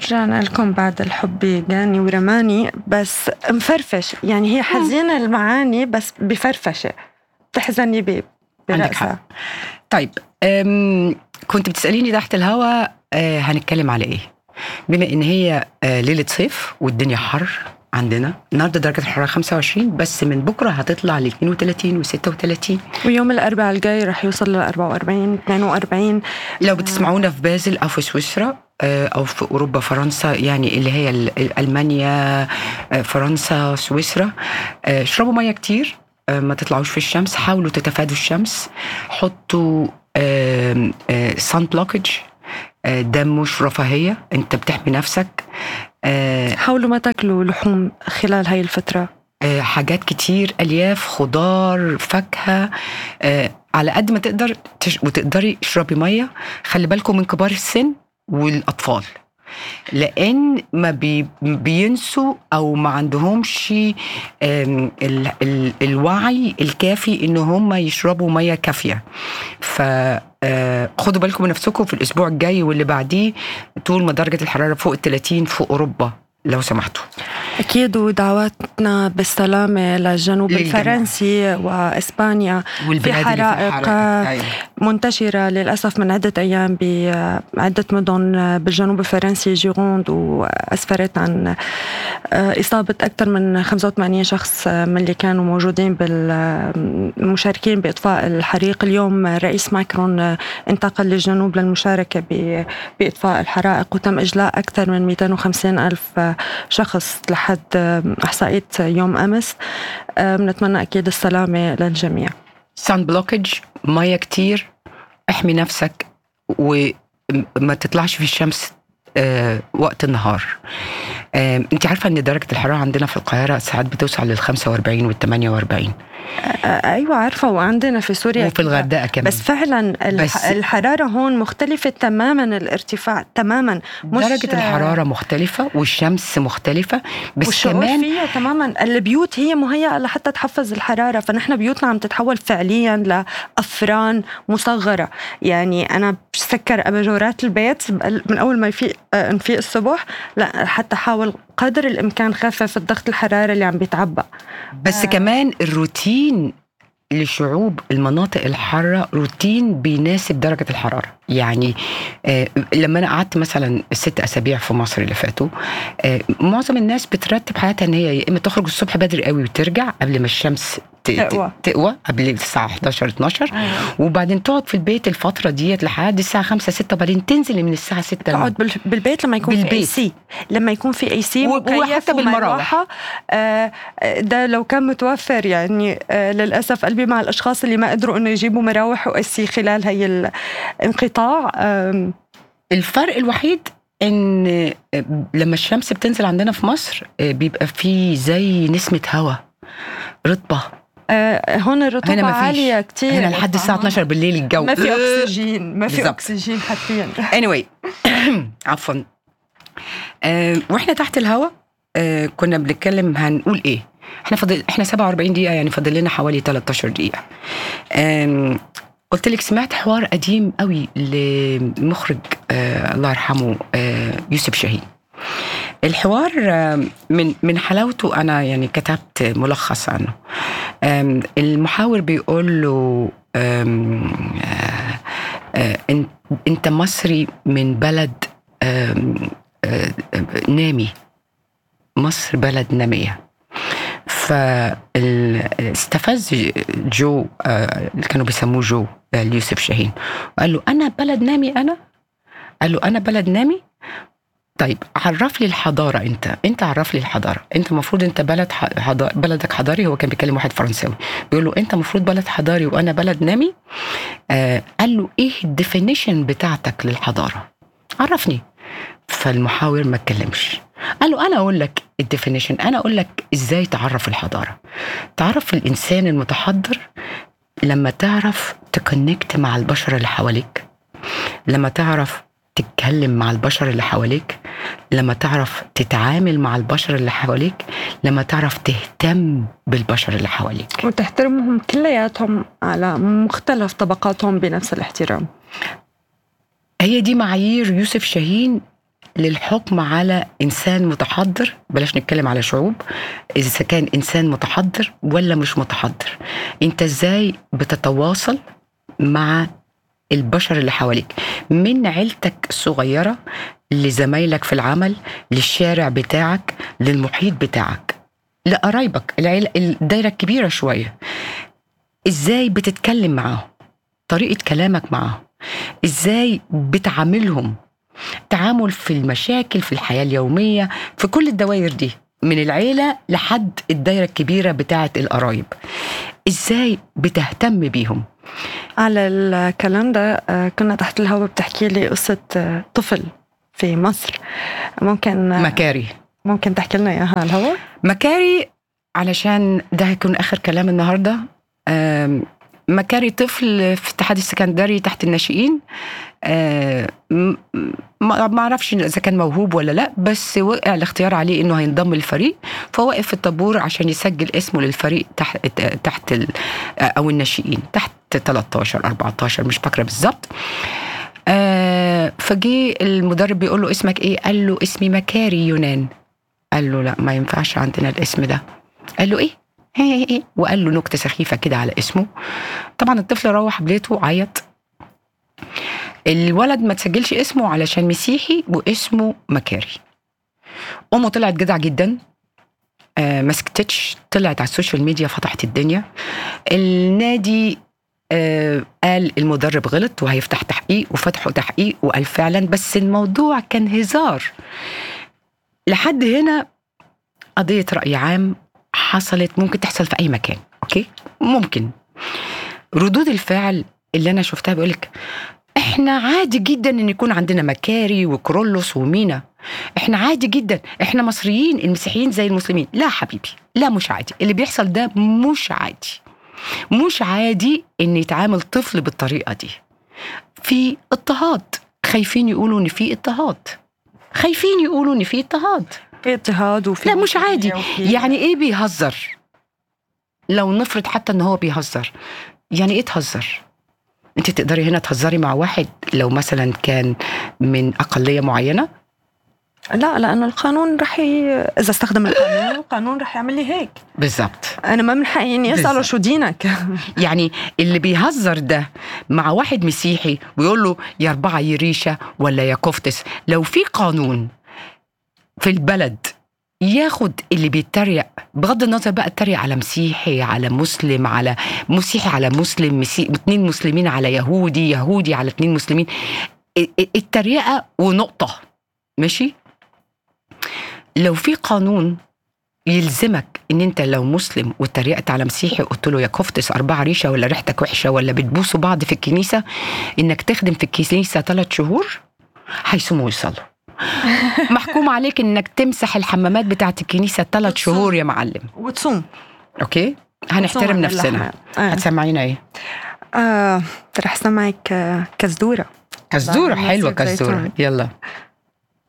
رجعنا لكم بعد الحب جاني ورماني بس مفرفش يعني هي حزينة المعاني بس بفرفشة بتحزني ب- عندك حق. برأسها طيب أم كنت بتساليني تحت الهوا أه هنتكلم على ايه بما ان هي أه ليله صيف والدنيا حر عندنا النهارده درجه الحراره 25 بس من بكره هتطلع ل 32 و36 ويوم الأربعاء الجاي رح يوصل ل 44 42 لو بتسمعونا في بازل او في سويسرا آه، او في اوروبا فرنسا يعني اللي هي ال- ال- المانيا آه، فرنسا سويسرا آه، اشربوا ميه كتير آه، ما تطلعوش في الشمس حاولوا تتفادوا الشمس حطوا سان بلوكج ده مش رفاهيه انت بتحمي نفسك آه، حاولوا ما تاكلوا لحوم خلال هاي الفترة آه، حاجات كتير الياف خضار فاكهه آه، على قد ما تقدر تش... وتقدري اشربي ميه خلي بالكم من كبار السن والاطفال لان ما بي... بينسوا او ما عندهمش آم، ال... ال... الوعي الكافي ان هم يشربوا ميه كافيه ف آه، خدوا بالكم من نفسكم في الاسبوع الجاي واللي بعديه طول ما درجه الحراره فوق ال 30 في اوروبا لو سمحتوا أكيد ودعواتنا بالسلامة للجنوب للجميع. الفرنسي وإسبانيا والبلاد اللي حرائق، حرائق. أيوة. منتشرة للأسف من عدة أيام بعدة مدن بالجنوب الفرنسي جيروند وأسفرت عن إصابة أكثر من 85 شخص من اللي كانوا موجودين بالمشاركين بإطفاء الحريق اليوم الرئيس ماكرون انتقل للجنوب للمشاركة ب- بإطفاء الحرائق وتم إجلاء أكثر من 250 ألف شخص لحد إحصائية يوم أمس بنتمنى أكيد السلامة للجميع سان بلوكج ميه كتير احمي نفسك وما تطلعش في الشمس آه، وقت النهار آه، انت عارفه ان درجه الحراره عندنا في القاهره ساعات بتوصل لل 45 وال 48 ايوه عارفه وعندنا في سوريا وفي الغردقه كمان بس فعلا الح... بس- الحراره هون مختلفه تماما الارتفاع تماما مش درجه الحراره مختلفه والشمس مختلفه بس والشعور كمان فيها تماما البيوت هي مهيئه لحتى تحفز الحراره فنحن بيوتنا عم تتحول فعليا لافران مصغره يعني انا بسكر اباجورات البيت من اول ما يفيق آه، نفيق الصبح لا حتى حاول قدر الامكان خفف الضغط الحراري اللي عم بيتعبى بس كمان الروتين لشعوب المناطق الحارة روتين بيناسب درجة الحرارة يعني آه لما أنا قعدت مثلا الست أسابيع في مصر اللي فاتوا آه معظم الناس بترتب حياتها إن هي يا إما تخرج الصبح بدري قوي وترجع قبل ما الشمس ت- ت- تقوى. تقوى قبل الساعة 11 12 وبعدين تقعد في البيت الفترة ديت لحد الساعة 5 6 وبعدين تنزل من الساعة 6 تقعد بال- بالبيت لما يكون في اي بالبيت. سي لما يكون في اي سي و- وحتى بالمراوح. ده لو كان متوفر يعني آه، للاسف قلبي مع الاشخاص اللي ما قدروا انه يجيبوا مراوح واي سي خلال هي الانقطاع آم، الفرق الوحيد ان لما الشمس بتنزل عندنا في مصر بيبقى في زي نسمه هواء رطبه آه، هون الرطوبه هنا ما فيش. عاليه كثير هنا لحد الساعه 12 بالليل الجو ما في اكسجين ما في بالظبط. اكسجين حرفيا anyway عفوا آه واحنا تحت الهواء آه كنا بنتكلم هنقول ايه احنا فاضل احنا 47 دقيقه يعني فاضل لنا حوالي 13 دقيقه آم، قلت لك سمعت حوار قديم قوي لمخرج آه الله يرحمه آه يوسف شاهين الحوار آه، من من حلاوته انا يعني كتبت ملخص عنه آم، المحاور بيقول له آم، آه، آه، إن- انت مصري من بلد آم، آه، آه، نامي مصر بلد ناميه فاستفز جو آه، اللي كانوا بيسموه جو آه، ليوسف شاهين وقال له انا بلد نامي انا قال له انا بلد نامي طيب عرف لي الحضاره انت انت عرف لي الحضاره انت المفروض انت بلد ح- حضا... بلدك حضاري هو كان بيكلم واحد فرنساوي بيقول له انت المفروض بلد حضاري وانا بلد نامي آه قال له ايه الديفينيشن بتاعتك للحضاره عرفني فالمحاور ما اتكلمش قال له انا اقول لك الديفينيشن انا اقول لك ازاي تعرف الحضاره تعرف الانسان المتحضر لما تعرف تكونكت مع البشر اللي حواليك لما تعرف تتكلم مع البشر اللي حواليك لما تعرف تتعامل مع البشر اللي حواليك لما تعرف تهتم بالبشر اللي حواليك وتحترمهم كلياتهم على مختلف طبقاتهم بنفس الاحترام هي دي معايير يوسف شاهين للحكم على انسان متحضر بلاش نتكلم على شعوب اذا كان انسان متحضر ولا مش متحضر انت ازاي بتتواصل مع البشر اللي حواليك من عيلتك الصغيره لزمايلك في العمل للشارع بتاعك للمحيط بتاعك لقرايبك العيله الدايره الكبيره شويه ازاي بتتكلم معاهم طريقه كلامك معاهم ازاي بتعاملهم تعامل في المشاكل في الحياه اليوميه في كل الدوائر دي من العيله لحد الدايره الكبيره بتاعه القرايب ازاي بتهتم بيهم على الكلام ده آه، كنا تحت الهواء بتحكي لي قصة آه، طفل في مصر ممكن آه، مكاري ممكن تحكي لنا اياها على الهواء مكاري علشان ده هيكون اخر كلام النهارده آم، مكاري طفل في اتحاد السكندري تحت الناشئين آه، م- م- ما ما اعرفش اذا كان موهوب ولا لا بس وقع الاختيار عليه انه هينضم للفريق فوقف في الطابور عشان يسجل اسمه للفريق تحت تحت ال- او الناشئين تحت 13 14 مش فاكره بالظبط آه، فجي المدرب بيقول له اسمك ايه قال له اسمي مكاري يونان قال له لا ما ينفعش عندنا الاسم ده قال له ايه هي هي هي. وقال له نكته سخيفه كده على اسمه طبعا الطفل روح بيته عيط الولد ما تسجلش اسمه علشان مسيحي واسمه مكاري امه طلعت جدع جدا آه ما سكتتش طلعت على السوشيال ميديا فتحت الدنيا النادي آه قال المدرب غلط وهيفتح تحقيق وفتحوا تحقيق وقال فعلا بس الموضوع كان هزار لحد هنا قضية رأي عام حصلت ممكن تحصل في أي مكان أوكي ممكن ردود الفعل اللي أنا شفتها بيقولك إحنا عادي جدا إن يكون عندنا مكاري وكرولوس ومينا إحنا عادي جدا إحنا مصريين المسيحيين زي المسلمين لا حبيبي لا مش عادي اللي بيحصل ده مش عادي مش عادي إن يتعامل طفل بالطريقة دي في اضطهاد خايفين يقولوا إن في اضطهاد خايفين يقولوا إن في اضطهاد في اضطهاد وفي لا مش عادي وفي- يعني ايه بيهزر لو نفرض حتى ان هو بيهزر يعني ايه تهزر انت تقدري هنا تهزري مع واحد لو مثلا كان من اقليه معينه لا لانه القانون رح ي... اذا استخدم القانون القانون رح يعمل لي هيك بالظبط انا ما من حقي اني اساله بالظبط. شو دينك يعني اللي بيهزر ده مع واحد مسيحي ويقول له يا اربعه يا ريشه ولا يا كفتس لو في قانون في البلد ياخد اللي بيتريق بغض النظر بقى اتريق على مسيحي على مسلم على مسيحي على مسلم مسي... اتنين مسلمين على يهودي يهودي على اتنين مسلمين ا- ا- التريقه ونقطه ماشي لو في قانون يلزمك ان انت لو مسلم واتريقت على مسيحي قلت له يا كفتس اربعه ريشه ولا ريحتك وحشه ولا بتبوسوا بعض في الكنيسه انك تخدم في الكنيسه ثلاث شهور هيصوموا ويصلوا محكوم عليك انك تمسح الحمامات بتاعت الكنيسه ثلاث شهور يا معلم وتصوم اوكي هنحترم وتصوم عن نفسنا اللحمة. آه. هتسمعينا ايه آه رح سمعك آه، كزدوره كزدوره بعد حلوه نص الزيتون. كزدوره يلا